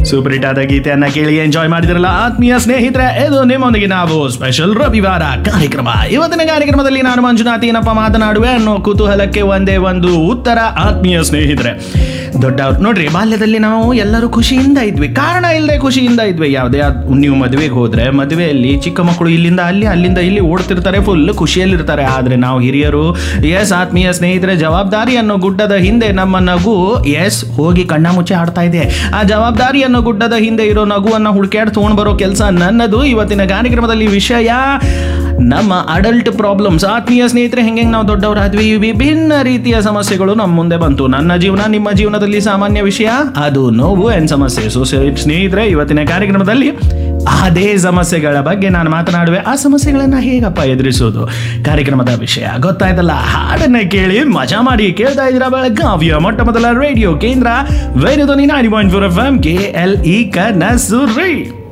super hit ಆದ ಗೀತೆಯನ್ನ ಕೇಳಿ ಎಂಜಾಯ್ ಮಾಡಿದ್ರಲ್ಲ ಆತ್ಮೀಯ ಸ್ನೇಹಿತರೆ ಇದು ನಿಮ್ಮೊಂದಿಗೆ ನಾವು ಸ್ಪೆಷಲ್ ರವಿವಾರ ಕಾರ್ಯಕ್ರಮ ಇವತ್ತಿನ ಕಾರ್ಯಕ್ರಮದಲ್ಲಿ ನಾನು ಮಂಜುನಾಥ್ ಏನಪ್ಪ ಮಾತನಾಡುವೆ ಅನ್ನೋ ಕುತೂಹಲಕ್ಕೆ ಒಂದೇ ಒಂದು ಉತ್ತರ ಆತ್ಮೀಯ ಸ್ನೇಹಿತರೆ ದೊಡ್ಡವ್ರು ನೋಡ್ರಿ ಬಾಲ್ಯದಲ್ಲಿ ನಾವು ಎಲ್ಲರೂ ಖುಷಿಯಿಂದ ಇದ್ವಿ ಕಾರಣ ಇಲ್ಲದೆ ಖುಷಿಯಿಂದ ಇದ್ವಿ ಯಾವುದೇ ಆದ್- ನೀವು ಮದುವೆಗೆ ಹೋದ್ರೆ ಮದುವೆಯಲ್ಲಿ ಚಿಕ್ಕ ಮಕ್ಕಳು ಇಲ್ಲಿಂದ ಅಲ್ಲಿ ಅಲ್ಲಿಂದ ಇಲ್ಲಿ ಓಡ್ತಿರ್ತಾರೆ ಫುಲ್ ಖುಷಿಯಲ್ಲಿರ್ತಾರೆ ಆದ್ರೆ ನಾವು ಹಿರಿಯರು ಎಸ್ ಆತ್ಮೀಯ ಸ್ನೇಹಿತರೆ ಜವಾಬ್ದಾರಿ ಅನ್ನೋ ಗುಡ್ಡದ ಹಿಂದೆ ನಮ್ಮ ನಗು ಎಸ್ ಹೋಗಿ ಕಣ್ಣ ಮುಚ್ಚೆ ಆಡ್ತಾ ಇದೆ ಆ ಜವಾಬ್ದಾರಿ ಅನ್ನೋ ಗುಡ್ಡದ ಹಿಂದೆ ಇರೋ ನಗುವನ್ನ ಹುಡುಕ್ಯಾಡ್ ತಗೊಂಡ್ ಬರೋ ಕೆಲಸ ನನ್ನದು ಇವತ್ತಿನ ಕಾರ್ಯಕ್ರಮದಲ್ಲಿ ವಿಷಯ ನಮ್ಮ ಅಡಲ್ಟ್ ಪ್ರಾಬ್ಲಮ್ಸ್ ಆತ್ಮೀಯ ಸ್ನೇಹಿತರೆ ಹೆಂಗೆ ನಾವು ದೊಡ್ಡವರಾದ್ವಿ ವಿಭಿನ್ನ ರೀತಿಯ ಸಮಸ್ಯೆಗಳು ನಮ್ಮ ಮುಂದೆ ಬಂತು ನನ್ನ ಜೀವನ ನಿಮ್ಮ ಜೀವನದಲ್ಲಿ ಸಾಮಾನ್ಯ ವಿಷಯ ಅದು ನೋವು ಅಂಡ್ ಸಮಸ್ಯೆ ಸೊ ಸ್ನೇಹಿತರೆ ಇವತ್ತಿನ ಕಾರ್ಯಕ್ರಮದಲ್ಲಿ ಅದೇ ಸಮಸ್ಯೆಗಳ ಬಗ್ಗೆ ನಾನು ಮಾತನಾಡುವೆ ಆ ಸಮಸ್ಯೆಗಳನ್ನ ಹೇಗಪ್ಪ ಎದುರಿಸೋದು ಕಾರ್ಯಕ್ರಮದ ವಿಷಯ ಗೊತ್ತಾಯ್ತಲ್ಲ ಹಾಡನ್ನ ಕೇಳಿ ಮಜಾ ಮಾಡಿ ಕೇಳ್ತಾ ಇದ್ದೀರಾ ಬೆಳಗಾವಿಯ ಮೊಟ್ಟ ಮೊದಲ ರೇಡಿಯೋ ಕೇಂದ್ರ ವೇಣುಧ್ವನಿ ನಾಡಿ point four F M K L E ಕನಸುರಿ